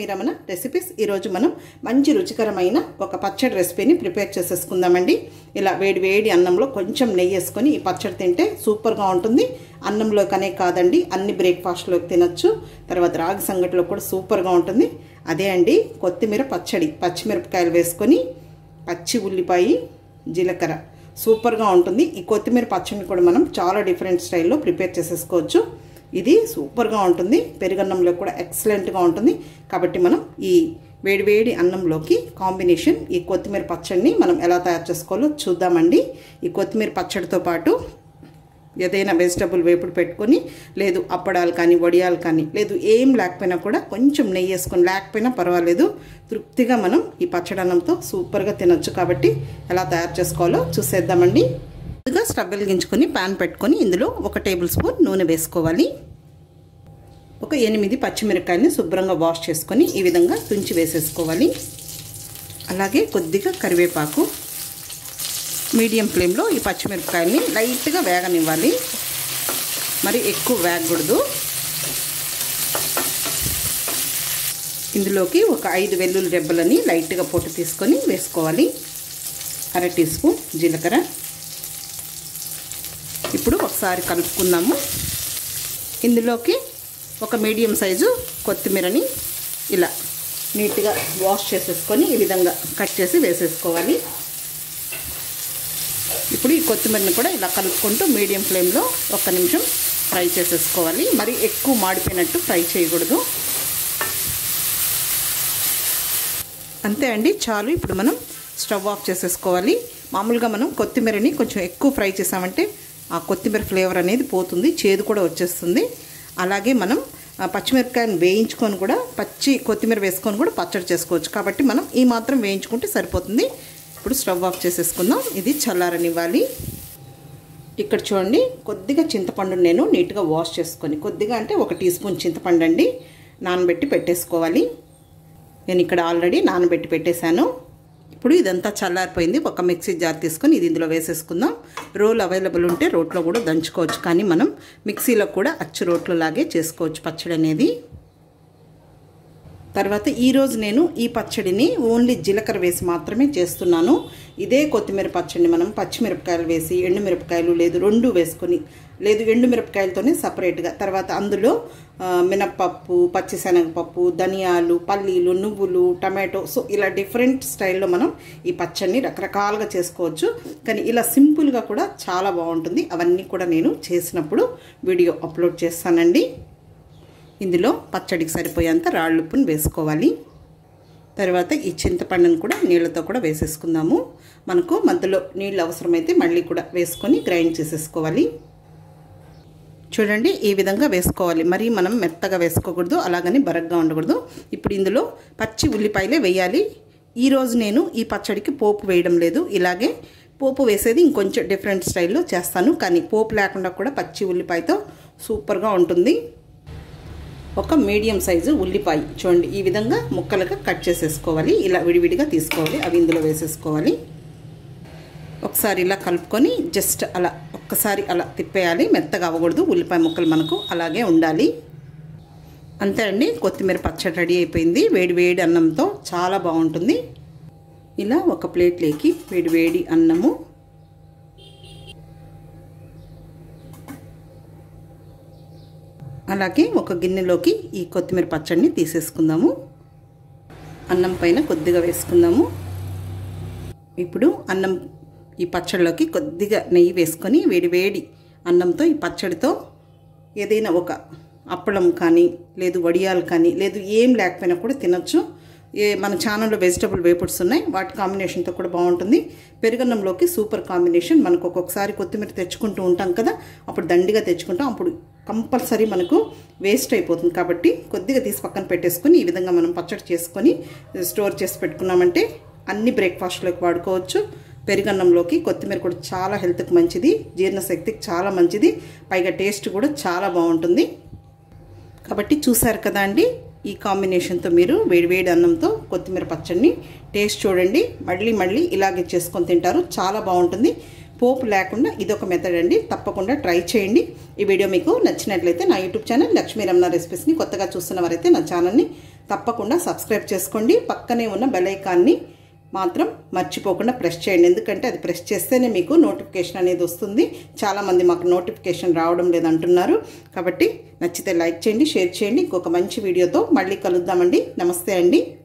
Ramana recipes ఈరోజు మనం మంచి రుచికరమైన ఒక పచ్చడి రెసిపీని ప్రిపేర్ చేసేసుకుందామండి ఇలా వేడి వేడి అన్నంలో కొంచెం నెయ్యి వేసుకొని ఈ పచ్చడి తింటే సూపర్గా ఉంటుంది అన్నంలోకనే కాదండి అన్ని బ్రేక్ఫాస్ట్లోకి తినొచ్చు తర్వాత రాగి సంగటిలో కూడా సూపర్గా ఉంటుంది అదే అండి కొత్తిమీర పచ్చడి పచ్చిమిరపకాయలు వేసుకొని పచ్చి ఉల్లిపాయ జీలకర్ర సూపర్గా ఉంటుంది ఈ కొత్తిమీర పచ్చడిని కూడా మనం చాలా డిఫరెంట్ స్టైల్లో ప్రిపేర్ చేసేసుకోవచ్చు ఇది సూపర్గా ఉంటుంది పెరుగన్నంలో కూడా ఎక్సలెంట్గా ఉంటుంది కాబట్టి మనం ఈ వేడివేడి అన్నంలోకి కాంబినేషన్ ఈ కొత్తిమీర పచ్చడిని మనం ఎలా తయారు చేసుకోవాలో చూద్దామండి ఈ కొత్తిమీర పచ్చడితో పాటు ఏదైనా వెజిటబుల్ వేపుడు పెట్టుకొని లేదు అప్పడాలు కానీ వడియాలు కానీ లేదు ఏం లేకపోయినా కూడా కొంచెం నెయ్యి వేసుకొని లేకపోయినా పర్వాలేదు తృప్తిగా మనం ఈ పచ్చడన్నంతో సూపర్గా తినొచ్చు కాబట్టి ఎలా తయారు చేసుకోవాలో చూసేద్దామండి ముందుగా స్టవ్ వెలిగించుకొని ప్యాన్ పెట్టుకొని ఇందులో ఒక టేబుల్ స్పూన్ నూనె వేసుకోవాలి ఒక ఎనిమిది పచ్చిమిరపకాయలని శుభ్రంగా వాష్ చేసుకొని ఈ విధంగా తుంచి వేసేసుకోవాలి అలాగే కొద్దిగా కరివేపాకు మీడియం ఫ్లేమ్లో ఈ పచ్చిమిరపకాయల్ని లైట్గా వేగనివ్వాలి మరి ఎక్కువ వేగకూడదు ఇందులోకి ఒక ఐదు వెల్లుల్లి రెబ్బలని లైట్గా పొట్టు తీసుకొని వేసుకోవాలి అర టీ స్పూన్ జీలకర్ర ఇప్పుడు ఒకసారి కలుపుకుందాము ఇందులోకి ఒక మీడియం సైజు కొత్తిమీరని ఇలా నీట్గా వాష్ చేసేసుకొని ఈ విధంగా కట్ చేసి వేసేసుకోవాలి ఇప్పుడు ఈ కొత్తిమీరని కూడా ఇలా కలుపుకుంటూ మీడియం ఫ్లేమ్లో ఒక్క నిమిషం ఫ్రై చేసేసుకోవాలి మరి ఎక్కువ మాడిపోయినట్టు ఫ్రై చేయకూడదు అంతే అండి చాలు ఇప్పుడు మనం స్టవ్ ఆఫ్ చేసేసుకోవాలి మామూలుగా మనం కొత్తిమీరని కొంచెం ఎక్కువ ఫ్రై చేసామంటే ఆ కొత్తిమీర ఫ్లేవర్ అనేది పోతుంది చేదు కూడా వచ్చేస్తుంది అలాగే మనం పచ్చిమిరపకాయను వేయించుకొని కూడా పచ్చి కొత్తిమీర వేసుకొని కూడా పచ్చడి చేసుకోవచ్చు కాబట్టి మనం ఈ మాత్రం వేయించుకుంటే సరిపోతుంది ఇప్పుడు స్టవ్ ఆఫ్ చేసేసుకుందాం ఇది చల్లారనివ్వాలి ఇక్కడ చూడండి కొద్దిగా చింతపండు నేను నీట్గా వాష్ చేసుకొని కొద్దిగా అంటే ఒక టీ స్పూన్ చింతపండు అండి నానబెట్టి పెట్టేసుకోవాలి నేను ఇక్కడ ఆల్రెడీ నానబెట్టి పెట్టేశాను ఇప్పుడు ఇదంతా చల్లారిపోయింది ఒక మిక్సీ జార్ తీసుకొని ఇది ఇందులో వేసేసుకుందాం రోల్ అవైలబుల్ ఉంటే రోట్లో కూడా దంచుకోవచ్చు కానీ మనం మిక్సీలో కూడా అచ్చు రోట్లో లాగే చేసుకోవచ్చు పచ్చడి అనేది తర్వాత ఈరోజు నేను ఈ పచ్చడిని ఓన్లీ జీలకర్ర వేసి మాత్రమే చేస్తున్నాను ఇదే కొత్తిమీర పచ్చడిని మనం పచ్చిమిరపకాయలు వేసి ఎండుమిరపకాయలు లేదు రెండు వేసుకొని లేదు ఎండుమిరపకాయలతోనే సపరేట్గా తర్వాత అందులో మినప్పప్పు పచ్చిశనగపప్పు ధనియాలు పల్లీలు నువ్వులు టమాటో సో ఇలా డిఫరెంట్ స్టైల్లో మనం ఈ పచ్చడిని రకరకాలుగా చేసుకోవచ్చు కానీ ఇలా సింపుల్గా కూడా చాలా బాగుంటుంది అవన్నీ కూడా నేను చేసినప్పుడు వీడియో అప్లోడ్ చేస్తానండి ఇందులో పచ్చడికి సరిపోయేంత రాళ్ళుప్పును వేసుకోవాలి తర్వాత ఈ చింతపండును కూడా నీళ్ళతో కూడా వేసేసుకుందాము మనకు మధ్యలో నీళ్ళు అవసరమైతే మళ్ళీ కూడా వేసుకొని గ్రైండ్ చేసేసుకోవాలి చూడండి ఈ విధంగా వేసుకోవాలి మరి మనం మెత్తగా వేసుకోకూడదు అలాగని బరగ్గా ఉండకూడదు ఇప్పుడు ఇందులో పచ్చి ఉల్లిపాయలే వేయాలి ఈరోజు నేను ఈ పచ్చడికి పోపు వేయడం లేదు ఇలాగే పోపు వేసేది ఇంకొంచెం డిఫరెంట్ స్టైల్లో చేస్తాను కానీ పోపు లేకుండా కూడా పచ్చి ఉల్లిపాయతో సూపర్గా ఉంటుంది ఒక మీడియం సైజు ఉల్లిపాయ చూడండి ఈ విధంగా ముక్కలుగా కట్ చేసేసుకోవాలి ఇలా విడివిడిగా తీసుకోవాలి అవి ఇందులో వేసేసుకోవాలి ఒకసారి ఇలా కలుపుకొని జస్ట్ అలా ఒక్కసారి అలా తిప్పేయాలి మెత్తగా అవ్వకూడదు ఉల్లిపాయ ముక్కలు మనకు అలాగే ఉండాలి అంతే అండి కొత్తిమీర పచ్చడి రెడీ అయిపోయింది వేడి వేడి అన్నంతో చాలా బాగుంటుంది ఇలా ఒక ప్లేట్లోకి వేడి వేడి అన్నము అలాగే ఒక గిన్నెలోకి ఈ కొత్తిమీర పచ్చడిని తీసేసుకుందాము అన్నం పైన కొద్దిగా వేసుకుందాము ఇప్పుడు అన్నం ఈ పచ్చడిలోకి కొద్దిగా నెయ్యి వేసుకొని వేడి వేడి అన్నంతో ఈ పచ్చడితో ఏదైనా ఒక అప్పడం కానీ లేదు వడియాలు కానీ లేదు ఏం లేకపోయినా కూడా తినొచ్చు ఏ మన ఛానల్లో వెజిటబుల్ వేపుడ్స్ ఉన్నాయి వాటి కాంబినేషన్తో కూడా బాగుంటుంది పెరుగన్నంలోకి సూపర్ కాంబినేషన్ మనకు ఒక్కొక్కసారి కొత్తిమీర తెచ్చుకుంటూ ఉంటాం కదా అప్పుడు దండిగా తెచ్చుకుంటాం అప్పుడు కంపల్సరీ మనకు వేస్ట్ అయిపోతుంది కాబట్టి కొద్దిగా తీసి పక్కన పెట్టేసుకొని ఈ విధంగా మనం పచ్చడి చేసుకొని స్టోర్ చేసి పెట్టుకున్నామంటే అన్ని బ్రేక్ఫాస్ట్లోకి వాడుకోవచ్చు పెరుగన్నంలోకి కొత్తిమీర కూడా చాలా హెల్త్కి మంచిది జీర్ణశక్తికి చాలా మంచిది పైగా టేస్ట్ కూడా చాలా బాగుంటుంది కాబట్టి చూసారు కదా అండి ఈ కాంబినేషన్తో మీరు వేడివేడి అన్నంతో కొత్తిమీర పచ్చడిని టేస్ట్ చూడండి మళ్ళీ మళ్ళీ ఇలాగే చేసుకొని తింటారు చాలా బాగుంటుంది పోపు లేకుండా ఇదొక మెథడ్ అండి తప్పకుండా ట్రై చేయండి ఈ వీడియో మీకు నచ్చినట్లయితే నా యూట్యూబ్ ఛానల్ లక్ష్మీ రమణ రెసిపీస్ని కొత్తగా చూస్తున్న వారైతే నా ఛానల్ని తప్పకుండా సబ్స్క్రైబ్ చేసుకోండి పక్కనే ఉన్న బెల్ ఐకాన్ని మాత్రం మర్చిపోకుండా ప్రెస్ చేయండి ఎందుకంటే అది ప్రెస్ చేస్తేనే మీకు నోటిఫికేషన్ అనేది వస్తుంది చాలామంది మాకు నోటిఫికేషన్ రావడం లేదంటున్నారు కాబట్టి నచ్చితే లైక్ చేయండి షేర్ చేయండి ఇంకొక మంచి వీడియోతో మళ్ళీ కలుద్దామండి నమస్తే అండి